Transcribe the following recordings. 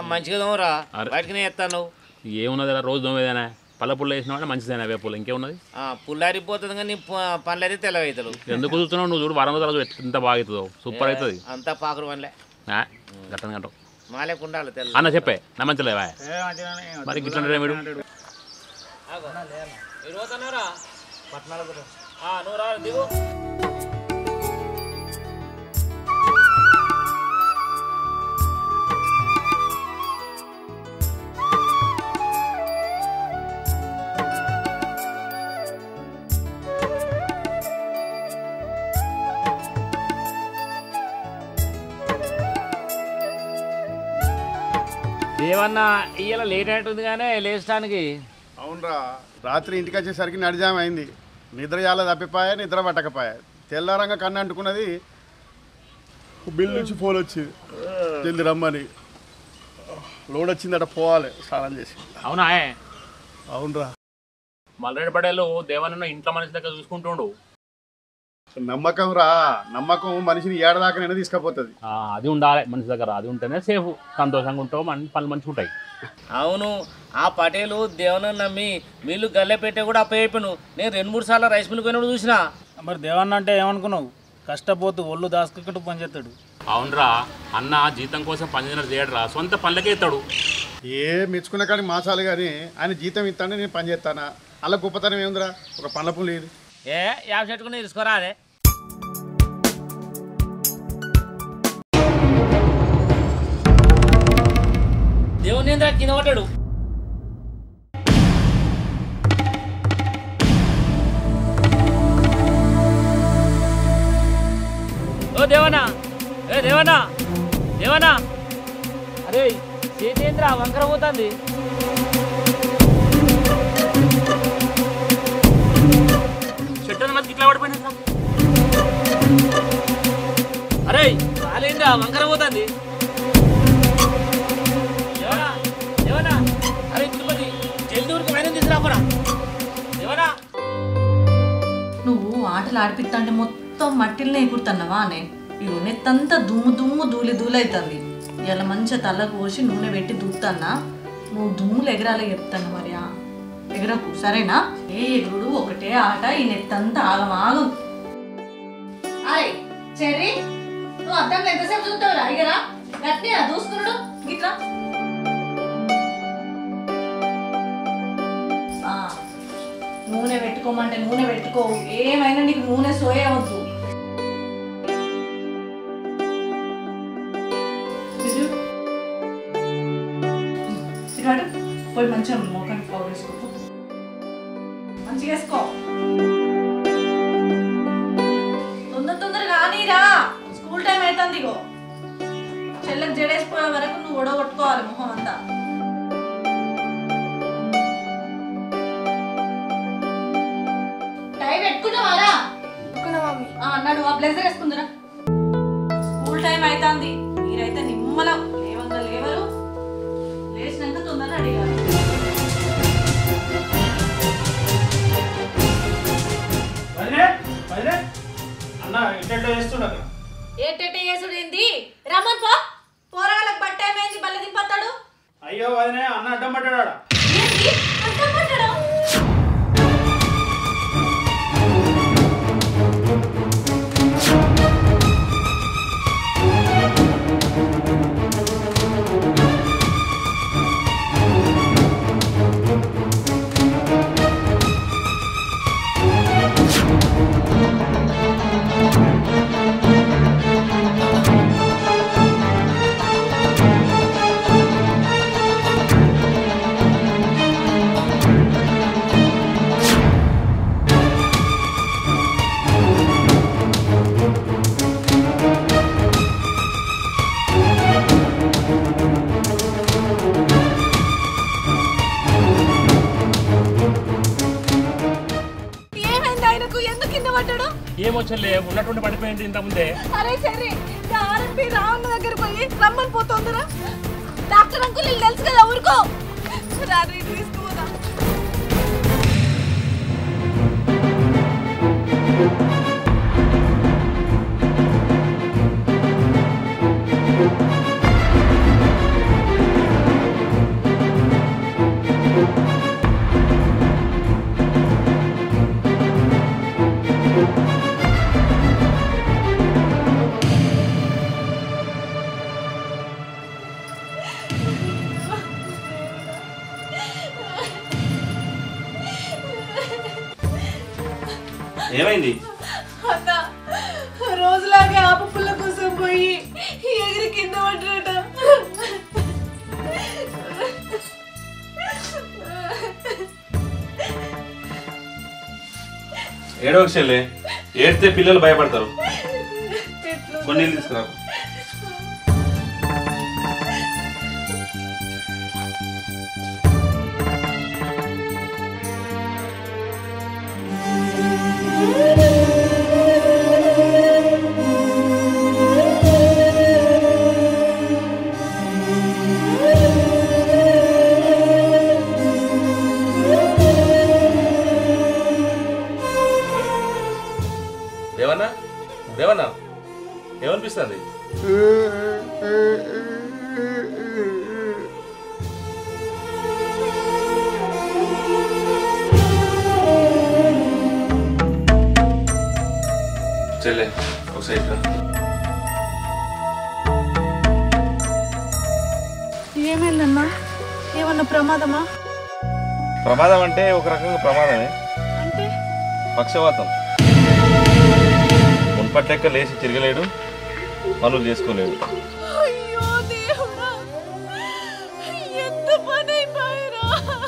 మంచిగా దోమరా అరే. బయటకునే ఎత్తాను ఏమున్నది రా, రోజు దోమేదేనా పళ్ళ పుల్ల వేసిన వాడే మంచిదేనా వేపులు ఇంకేమున్నది పుల్లారిపోతుంది కానీ ప- పనులైతే తెల్లవైతలు ఎందుకు చూస్తున్నావు నువ్వు చూడు వారం రోజులు ఎంత బాగా అవుతుందో సూపర్ అవుతుంది అంతా పాకురు వన్లే గట్టని గంట మాలేకు ఉండాలి తెల్ల అన్న చెప్పే నా మంచిలేవా మరి గిట్ల మీరు దిగు దేవన్న ఇయ్యాల లేట్ అయినట్టుంది కానీ లేచడానికి అవునరా రాత్రి ఇంటికి వచ్చేసరికి నడిజాం అయింది నిద్ర చాలా తప్పిపాయ నిద్ర పట్టకపోయా తెల్లారంగా కన్ను అంటుకున్నది బిల్ నుంచి ఫోన్ వచ్చింది జల్ది రమ్మని లోడ్ వచ్చిందట పోవాలి స్నానం చేసి అవునా అవునరా మల్లరెడ్డి పడేలు దేవన్న ఇంట్లో మనిషి దగ్గర చూసుకుంటుండు నమ్మకం రా నమ్మకం మనిషిని ఏడదాకా తీసుకపోతుంది ఆ, అది ఉండాలి మనిషి దగ్గర అది ఉంటేనే సేఫ్ సంతోషంగా ఉంటావు మన పనులు మంచిగా ఉంటాయి అవును ఆ పటేలు దేవుని నమ్మి మిల్లు గల్లె పెట్టే కూడా అప్పయ్యను నేను రెండు మూడు సార్లు రైస్ మిల్ పోయినప్పుడు చూసిన మరి దేవన్న అంటే ఏమనుకున్నావు కష్టపోతూ ఒళ్ళు దాచుకుంటూ పనిచేస్తాడు అవునరా అన్న జీతం కోసం పనిచేసినట్టు చేయడరా సొంత పనులకే ఇస్తాడు ఏ మెచ్చుకున్న కానీ మాసాలు కానీ ఆయన జీతం ఇస్తానే నేను పని చేస్తానా అలా గొప్పతనం ఏముందిరా ఒక పనుల పులి ఇది ఏ యాభై చెట్టుకుని తీసుకోరా అదే దేవుని ఏంద్రా కింద పడ్డాడు ఓ దేవనా ఏ దేవనా దేవనా అరే చేతేంద్ర వంకర పోతుంది చెట్టు మధ్య ఇట్లా పడిపోయింది అరే కాలేంద్రా వంకర పోతుంది దేవనా దేవనా అరే తిరుపతి జల్దీ ఊరికి వైరం తీసుకురాపరా దేవనా నువ్వు ఆటలు ఆడిపిస్తా మొత్తం మట్టిల్నే ఎగురుతున్నావా అనే ఇగో నెత్తంతా దుమ్ము దుమ్ము ధూళి ధూళి అవుతుంది ఇలా మంచిగా తలకు పోసి నూనె పెట్టి దుక్కుతానా నువ్వు దుమ్ములు ఎగరాలి చెప్తాను మరి ఆ. ఎగరకు సరేనా ఏ ఎగురుడు ఒకటే ఆట ఈ నెత్తంతా ఆగం ఆగం అరే చెర్రీ నువ్వు అద్దంలో ఎంతసేపు చూస్తావురా ఇగరా గట్టిగా దూసుకున్నాడు గిట్లా ఆ, నూనె పెట్టుకోమంటే నూనె పెట్టుకో ఏమైనా నీకు నూనె సోయవద్దు ఇది ఇటు పోయి మంచిగా మోకానికి పౌడర్ వేసుకో మంచిగా వేసుకో తొందర తొందర కానీరా స్కూల్ టైం అవుతుంది ఇగో చెల్లెకి జడేసిపోయే వరకు నువ్వు ఒడగొట్టుకోవాలి మొహం అంతా టై పెట్టుకున్నావారా ఆ, అన్నాడు ఆ బ్లెజర్ వేసుకుందిరా స్కూల్ టైం అవుతుంది మీరైతే నిమ్మలం లేవంగా లేవరు లేచినాక తొందరగా అడిగారు అన్న ఇంటెంటో చేస్తుండ అక్కడ ఏటేట చేసుడు ఏంది రమ్మన్ పో పోరగాళ్ళకి బట్ట ఏమైంది బల్ల దింపతాడు అయ్యో వదినే అన్న అడ్డం పట్టాడా ఏంది అడ్డం పట్టడం ఏమైంది ఆయనకు ఎందుకు కింద పడ్డాడు ఏమొచ్చలే ఉన్నటువంటి పడిపోయింది ఇంత ముందే అరే సరే ఆర్ఎంపీ రావణ దగ్గర పోయి రమ్మని పోతుందిరా డాక్టర్ అంకుల్ వీళ్ళు తెలుసు కదా ఊరుకో రాత్రి తీసుకుపోదా ఏమైంది అన్న రోజులాగే ఆప పుల్ల కోసం పోయి ఎగిరి కింద పడ్డట ఏడవకు చెల్లె ఏడితే పిల్లలు భయపడతారు కొన్ని నీళ్ళు తీసుకురా దేవన్నా దేవన్నా ఏమనిపిస్తుంది చెల్లె ఒకసారి ఇట్రా. ఏమైందన్నా ఏమన్నా ప్రమాదమా ప్రమాదం అంటే ఒక రకంగా ప్రమాదమే అంటే పక్షవాతం మున్పట్లెక్క లేచి తిరగలేడు పనులు చేసుకోలేడు అయ్యో దేవుడా ఎంత పని అయిపోయారా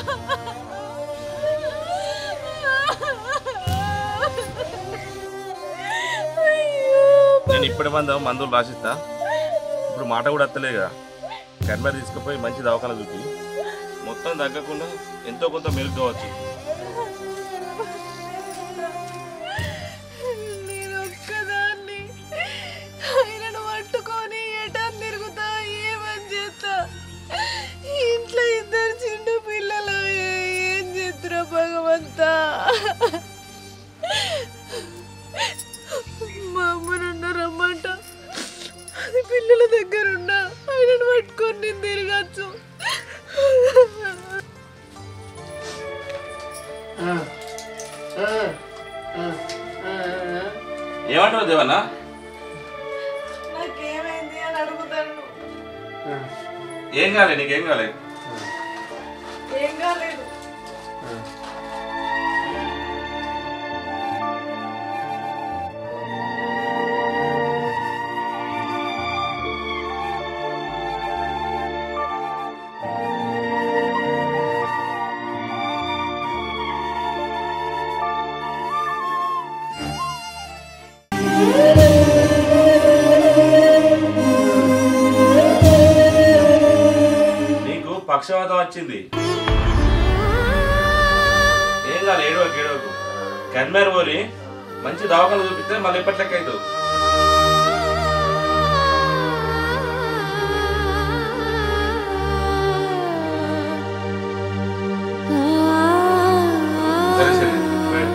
నేను ఇప్పటి మంది మందులు రాసిస్తా ఇప్పుడు మాట కూడా వస్తలేగా కన్మర్ తీసుకుపోయి మంచి దవాఖాన చూపి మొత్తం తగ్గకుండా ఎంతో కొంత మెరుగు కావచ్చు నేను ఒక్కదాన్ని ఆయనను పట్టుకొని ఎటా తిరుగుతా ఏమని చేస్తా ఇంట్లో ఇద్దరు చిన్న పిల్లలు ఏం చేస్తురా భగవంతా మా అమ్మనున్న రమ్మంట అది పిల్లల దగ్గర ఉన్నా ఆయనను పట్టుకొని నేను తిరగచ్చు ఏమంటారు దేవన్నా నాకేమైంది అని అడుగుతాను ఏం కాలే నీకేం కాలే ఏం కాలేదు నీకు పక్షవాతం వచ్చింది ఏం కాదు ఏడవకు ఏడవకు కన్మేర్ పోరి మంచి దవాఖాన చూపిస్తే మళ్ళీ ఎప్పట్లెక్క అవుతావు సరే సరే రైట్.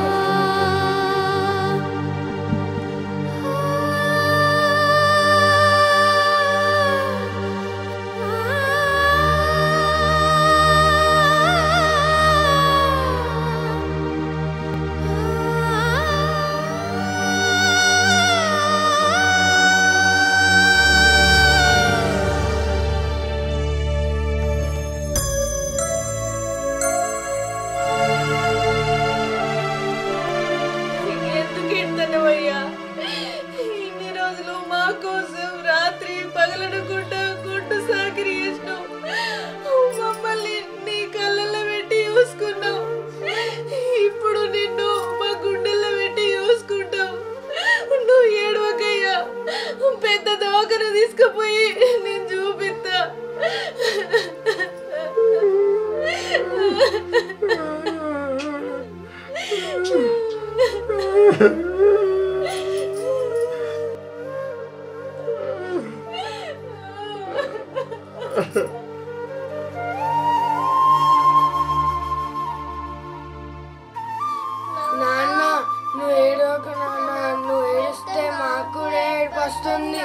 ఎందుకు ఎడతానవయ్యా ఇన్ని రోజులు మా కోసం రాత్రి పగలనుకుంటా గుడ్డు సాకిరి చేసినావు మమ్మల్ని నీ కళ్ళల్లో పెట్టి చూసుకున్నావు ఇప్పుడు నిన్ను మా గుండెల్లో పెట్టి చూసుకుంటావు నువ్వు ఏడవకయ్యా పెద్ద దవాఖాన తీసుకుపోయి నేను చూపిస్తా నాన్న నువ్వు ఏడోక నాన్న నువ్వు ఏడిస్తే మాకు కూడా ఏడుపు వస్తుంది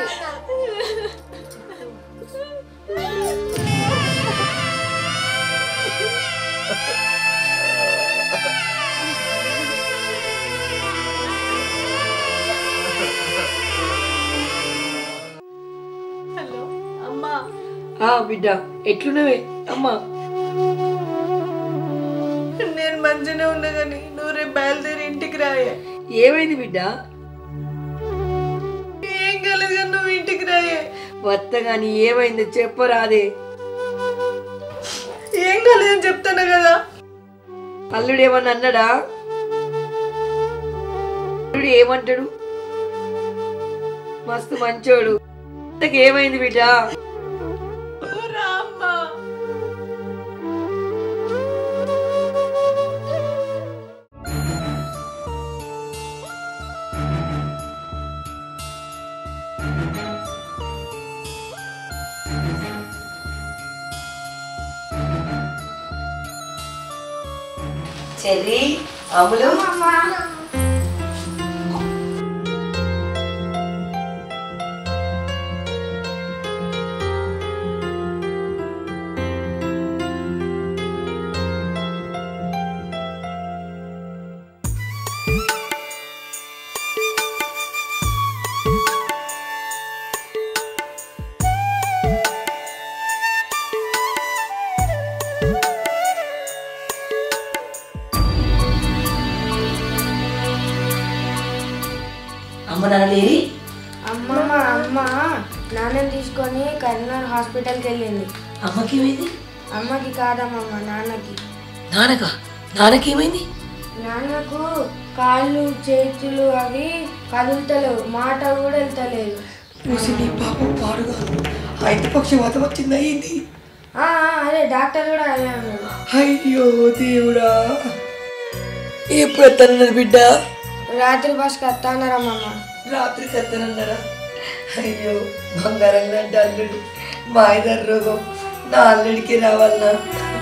హలో అమ్మా ఆ బిడ్డ ఎట్లున్నవే అమ్మా నేను మంచిగానే ఉన్నా కానీ నువ్వు రేపు బయలుదేరి ఇంటికి రాయే ఏమైంది బిడ్డ ఏం కలదు నువ్వు ఇంటికి రాయే వత్త గాని ఏమైంది చెప్పరాదే ఏం కలదని చెప్తాను కదా అల్లుడు ఏమన్నా అన్నాడా అల్లుడు ఏమంటాడు మస్తు మంచోడు ఇంతకు ఏమైంది బిడ్డ రామ్మా చెర్రీ అమ్ములు అమ్మ నాన్నలేరి అమ్మ మా అమ్మ నాన్నని తీసుకొని కరీంనగర్ హాస్పిటల్కి వెళ్ళింది అమ్మకి ఏమైంది అమ్మకి కాదమ్మా మా నాన్నకి నాన్నక నాన్నకేమైంది నాన్నకు కాళ్ళు చేతులు అవి కదులుతలేవు మాట కూడా వెళ్తలేదు చూసి నీ పాపం పాడుగా అయితే పక్షవాతం వచ్చింది అయింది ఆ, ఆ, అదే డాక్టర్ కూడా అదే అన్నాడు అయ్యో దేవుడా ఎప్పుడు ఎత్తన్నారు బిడ్డ రాత్రి బస్కి వస్తానరమ్మా రాత్రి ఎత్తనన్నారా అయ్యో బంగారం లాంటి అల్లుడు మా ఐదారు రోగం నా అల్లుడికి రావాలనా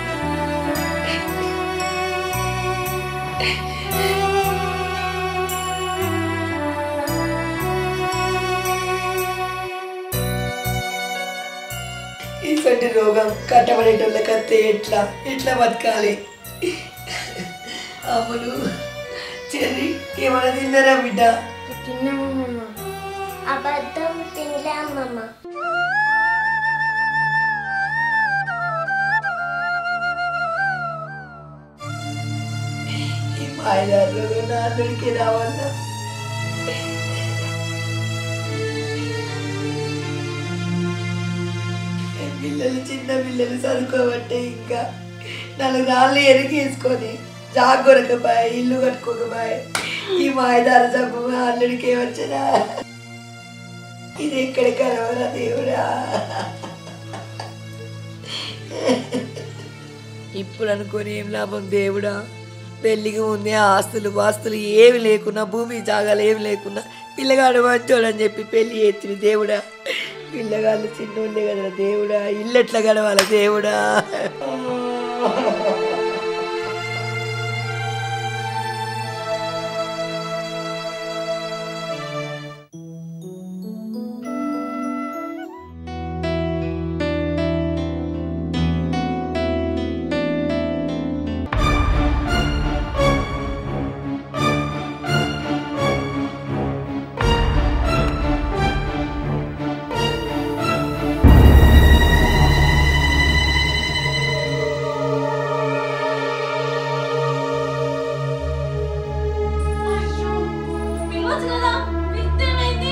ఇటువంటి రోగం కట్టబడేటోళ్ళకి అత్తే ఎట్లా ఎట్లా బతకాలి అమ్ములు చెర్రి ఏమైనా తిన్నారా బిడ్డ తిన్నామమ్మా అబద్ధం తినలే అమ్మమ్మ ఈ మాయదారు రోగం నా అల్లుడికి రావాలనా పిల్లలు చిన్న పిల్లలు చదువుకోబట్టే ఇంకా నాలుగు రాళ్ళు ఎరిగేసుకొని జాగొరకపాయ ఇల్లు కట్టుకోకపాయ ఈ మాయదార జబ్బు మా అల్లుడికి వచ్చినా ఇది ఎక్కడ కలవరా దేవుడా ఇప్పుడు అనుకొని ఏం లాభం దేవుడా పెళ్ళికి ముందే ఆస్తులు వాస్తులు ఏమి లేకున్నా భూమి జాగాలు ఏమి లేకున్నా పిల్లగాడు మంచోడని చెప్పి పెళ్లి ఎత్తిన దేవుడా పిల్లగాళ్ళు చిన్నోళ్ళే కదా దేవుడా ఇల్లు ఎట్లా గడవాల దేవుడా పిలవచ్చు కదా పిలిస్తేమైంది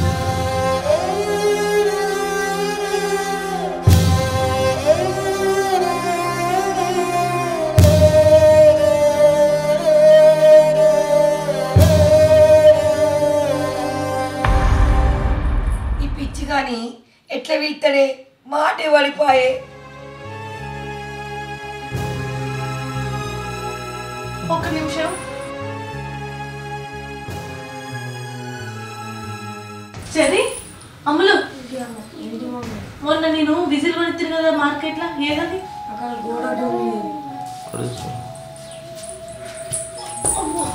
ఈ పిచ్చి కానీ ఎట్లా వెళ్తాడే మాటే పడిపోయే ఒక్క నిమిషం సరే అమ్ములు మొన్న నేను విజిల్ కొనిత్తిరు కదా మార్కెట్లో ఏదని అక్కడ గోడ దూరింది అమ్మో.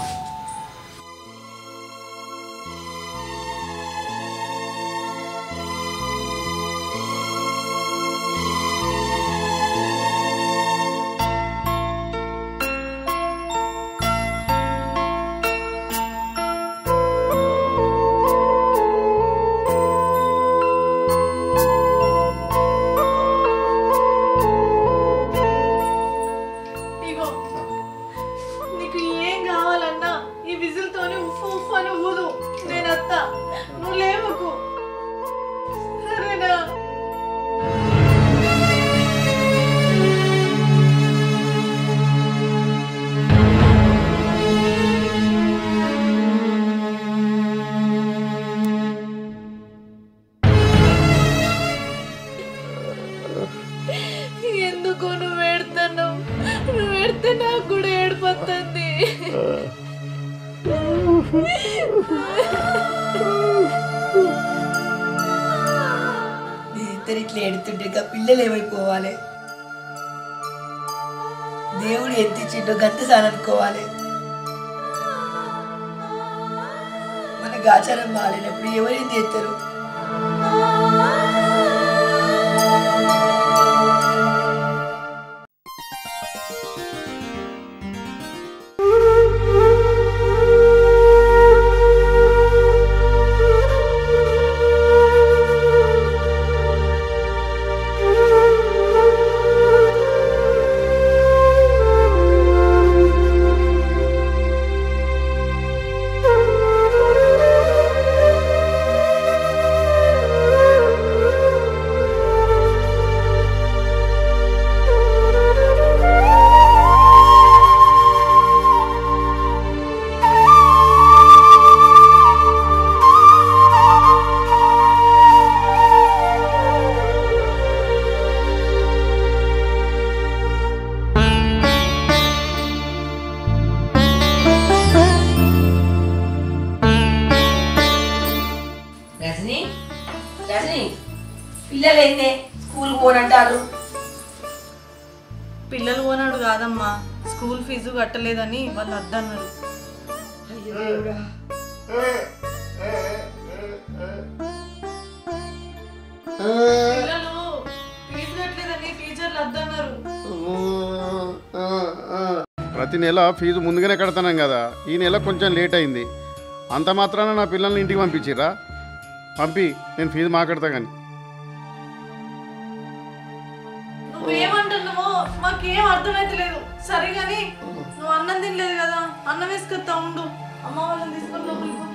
ఇగో నువ్వు నేను అత్త నువ్వు లేవకు సరేనా ఎందుకు నువ్వు ఏడుతున్నావు నువ్వు ఏడితే నాకు కూడా ఏడిపోతుంది మీరిద్దరు ఇట్లా ఎడుతుంటే ఇంకా పిల్లలు ఏమైపోవాలి దేవుడు ఎంత ఇచ్చిండో గంత సాలనుకోవాలి మన గాచారం మారినప్పుడు ఎవరేం చేస్తారు రజని రజని పిల్లలు ఏందే స్కూల్ పోనంటారు పిల్లలు పోనాడు కాదమ్మా స్కూల్ ఫీజు కట్టలేదని వాళ్ళు వద్దన్నారు అయ్యో దేవుడా పిల్లలు ఫీజు కట్టలేదని టీచర్లు వద్దన్నారు ప్రతి నెల ఫీజు ముందుగానే కడతాను కదా ఈ నెల కొంచెం లేట్ అయింది అంత మాత్రాన నా పిల్లల్ని ఇంటికి పంపించిర్రా పంపి నేను ఫీజు మాట్లాడతా కానీ నువ్వేమంటున్నావో మాకేం అర్థమైతలేదు సరే కానీ నువ్వు అన్నం తినలేదు కదా అన్నం వేసుకొస్తా ఉండు అమ్మ వాళ్ళని తీసుకొని లోపలికి పో.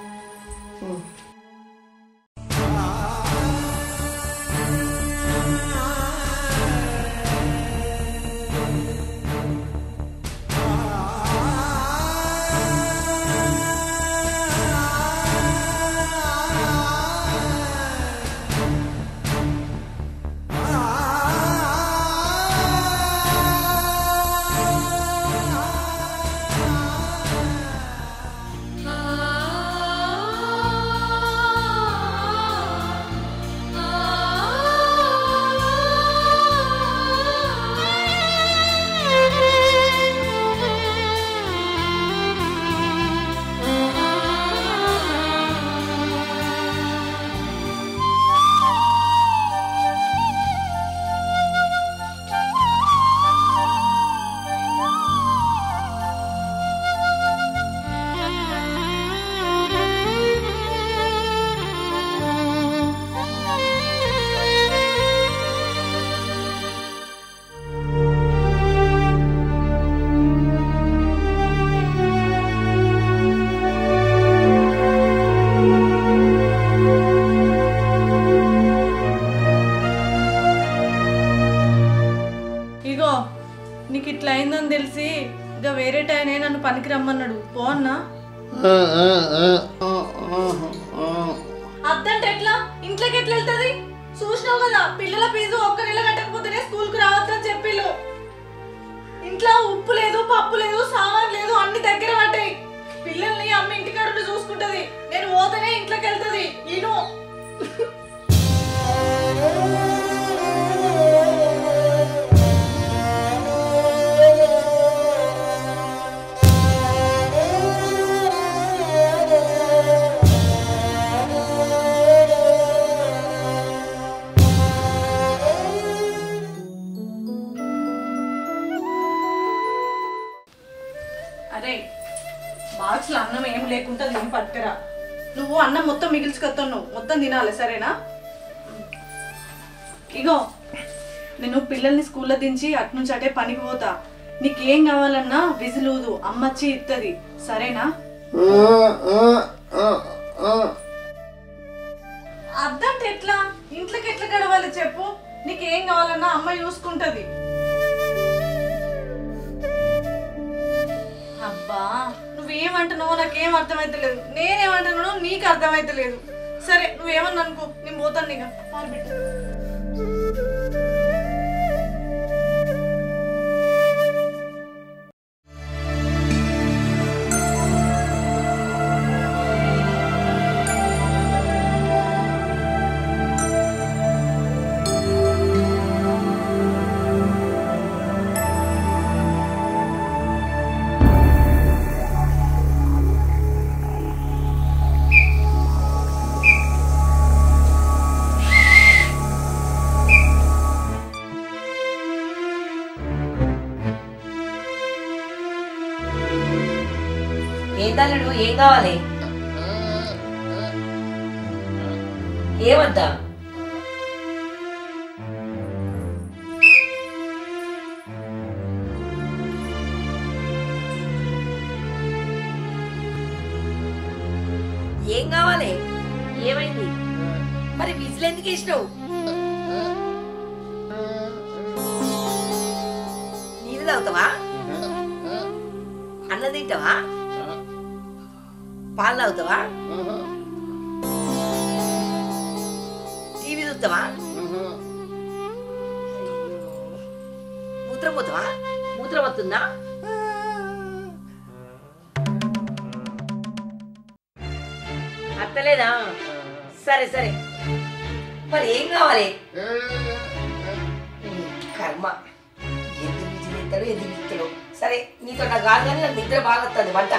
ఇగో నీకు ఇట్లా అయిందని తెలిసి ఇక వేరే టైనే నన్ను పనికి రమ్మన్నాడు పో అన్నా అత్తంటే ఎట్లా ఇంట్లోకి ఎట్లా వెళ్తుంది చూసినావు కదా పిల్లల ఫీజు ఒక్క నెల కట్టకపోతేనే స్కూల్ కు రావద్దని చెప్పిళ్ళు ఇంట్లో ఉప్పు లేదు పప్పు లేదు సామాన్ లేదు అన్ని దగ్గర పట్టాయి పిల్లల్ని అమ్మ ఇంటికాడ ఉండి చూసుకుంటది నేను పోతేనే ఇంట్లోకి వెళ్తుంది ఈను అరే బాక్స్లో అన్నం ఏం లేకుండా ఏం పట్టుకురా నువ్వు అన్నం మొత్తం మిగిల్చుకొస్తావు నువ్వు మొత్తం తినాలి సరేనా ఇగో నేను పిల్లల్ని స్కూల్లో దించి అటు నుంచి అటే పనికి పోతా నీకేం కావాలన్నా విజిలూదు అమ్మచ్చి ఇత్తది సరేనా అద్దంటే ఎట్లా ఇంట్లోకి ఎట్లా గడవాలి చెప్పు నీకేం కావాలన్నా అమ్మ చూసుకుంటది అబ్బా నువ్వేమంటున్నావో నాకేం అర్థమైతలేదు నేనేమంటున్నానో నీకు అర్థమైతలేదు సరే నువ్వేమన్నా అనుకో నేను పోతాను నీకు పాల్బిట్టు ఏం తల్లుడు ఏం కావాలి ఏమద్దా ఏం కావాలి ఏమైంది మరి విజిల్ ఎందుకు ఇష్టవు నీళ్ళు తాగుతావా అన్నం తింటావా పాలు తాగుతావా టీవీ చూస్తావా మూత్రం పోతావా మూత్రం వస్తుందా అత్తలేదా సరే సరే మరి ఏం కావాలి ఉమ్, కర్మ ఎందుకు విజిలిస్తాడు ఎందుకు ఇస్తాడు సరే నీతో నాకు కాదు కానీ నాకు నిద్ర బాగా వస్తుంది వంట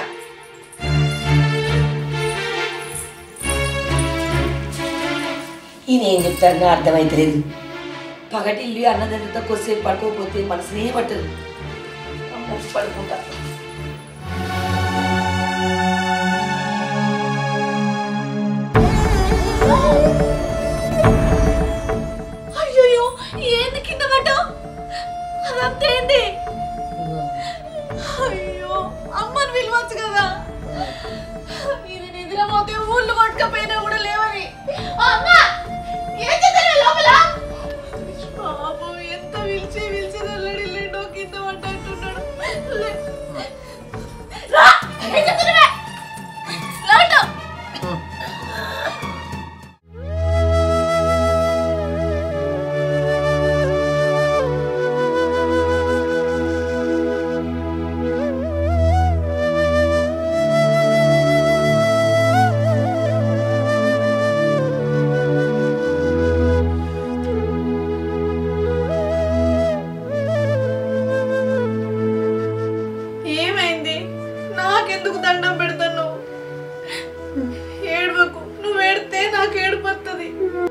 ఈయన ఏం చెప్తాడో అర్థమైతలేదు పగటిల్లు అన్నదంతా కొద్దిసేపు పడుకోకపోతే మనసునే పట్టదు అమ్మో, పడుకుంటా అయ్యో ఏంది కింద పడ్డావు అదంతా ఏంది అయ్యో అమ్మని పిలవచ్చు కదా ఇది నిద్రపోతే ఊళ్ళు కొట్టుకపోయినా కూడా లేవని అమ్మ ఏం చేద్దాం లోపల పాపం ఎంత పిలిచి పిలిచి దొల్లడిల్లేండో కింద పడ్డట్టున్నాడు లే- రా ఏం చేస్తున్నావే లేవటం ఏమైంది నాకెందుకు దండం పెడతాను ఏడవకు నువ్వు ఏడితే నాకు ఏడుపు వస్తుంది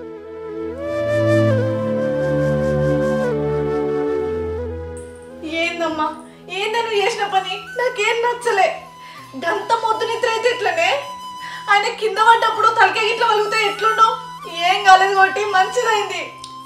ఏందమ్మా ఏందా నువ్వు చేసిన పని నాకేం నచ్చలే గంత మొద్దు నిద్ర అయితే ఎట్లనే ఆయన కింద పడ్డప్పుడు తలకాయ ఇట్లా వలిగితే ఎట్లుండో ఏం కాలేదు కాబట్టి మంచిదైంది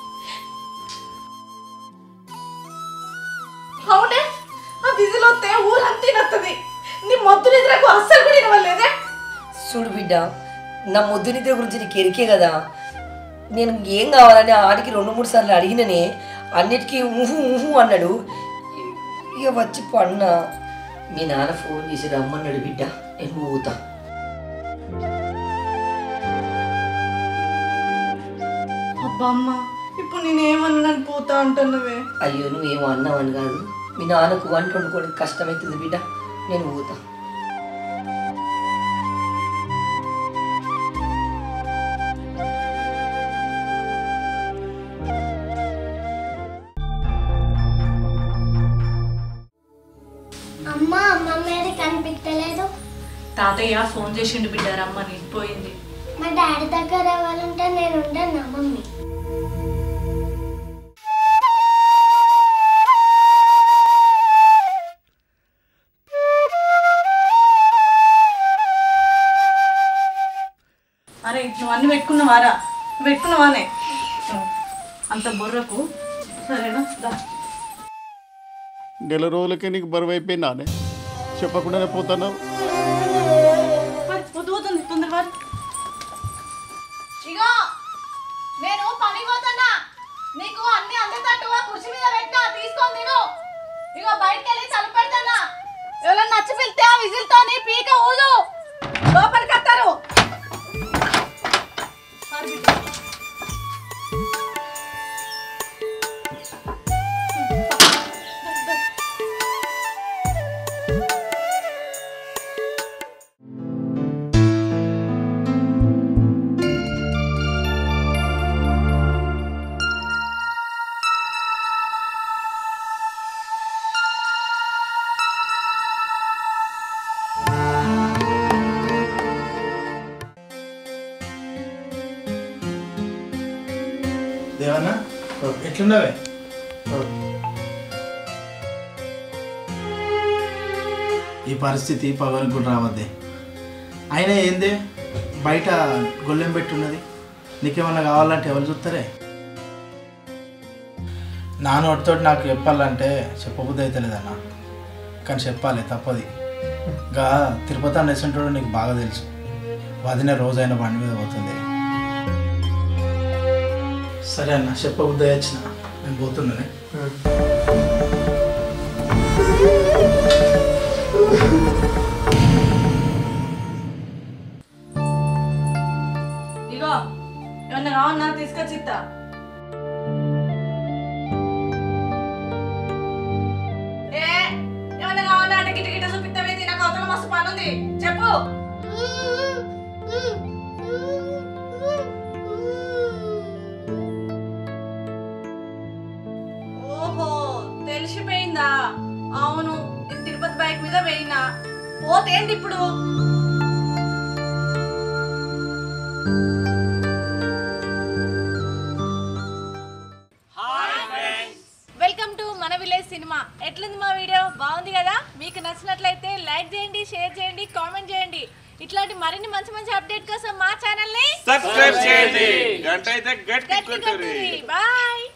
అవునే ఆ విజిల్ వస్తే ఊరంతా తినత్తది నీ మొద్దు నిద్రకు అస్సలు కూడా వినవలేదే చూడు బిడ్డ నా ముద్దు నిద్ర గురించి నీకు ఎరికే కదా నేను ఏం కావాలని ఆడికి రెండు మూడు సార్లు అడిగిననే అన్నిటికీ ఊహు ఊహు అన్నాడు ఇక వచ్చి పన్న మీ నాన్న ఫోన్ చేసి రమ్మన్నాడు బిడ్డ నేను పోతా అబ్బా అమ్మ ఇప్పుడు నేనేమన్నాను పోతా అంటున్నవే అయ్యో నువ్వేమో అన్నావని కాదు మీ నాన్నకు వంట వండుకోవడానికి కష్టమవుతుంది బిడ్డ నేను పోతా అమ్మ అమ్మ మీద కనిపించలేదు తాతయ్య ఫోన్ చేసిండు బిడ్డ రమ్మని పోయింది మా డాడీ దగ్గర రావాలంటే నేను ఉండను మమ్మీ అరే నువ్వు అన్ని పెట్టుకున్నావారా పెట్టుకున్నావానే అంత బుర్రకు సరేనా దా. నెల రోజులకే నీకు బరువు అయిపోయినానే చెప్పకుండానే పోతున్నావు మరి పొద్దు పోతుంది తొందర కాదన్నా ఎట్లున్నావే ఈ పరిస్థితి పవన్ కూడా రావద్దే అయినా ఏందే బయట గొల్లెం పెట్టున్నది నీకేమన్నా కావాలంటే ఎవరు చూస్తారే నా నోటితో నాకు చెప్పాలంటే చెప్పబుద్ధి అయితే లేదన్నా కానీ చెప్పాలి తప్పది ఇంకా తిరుపతి అన్న ఎసంటాడో నీకు బాగా తెలుసు వదిన రోజైన బండి మీద పోతుంది సరే అన్న చెప్పబుద్ధి వచ్చిన నేను పోతున్నానే ఇగో ఏమన్నా కావన్నా తీసుకొచ్చి ఇస్తా ఏ ఏమన్నా కావన్నా అంటే గిట గిట చూపిస్తావేంది నాకు అవతల మస్తు పని ఉంది చెప్పు ఓహో తెలిసిపోయిందా అవును నేను తిరుపతి బైక్ మీద పోయినా పోతేంది ఇప్పుడు వెల్కమ్ టు మన విలేజ్ సినిమా ఎట్లుంది మా వీడియో బాగుంది కదా మీకు నచ్చినట్లయితే లైక్ చేయండి షేర్ చేయండి కామెంట్ చేయండి ఇట్లాంటి మరిన్ని మంచి మంచి అప్డేట్ కోసం మా ఛానల్ ని సబ్స్క్రైబ్ చేయండి గంట అయితే గట్టి గట్టి కొట్టుర్రి. బాయ్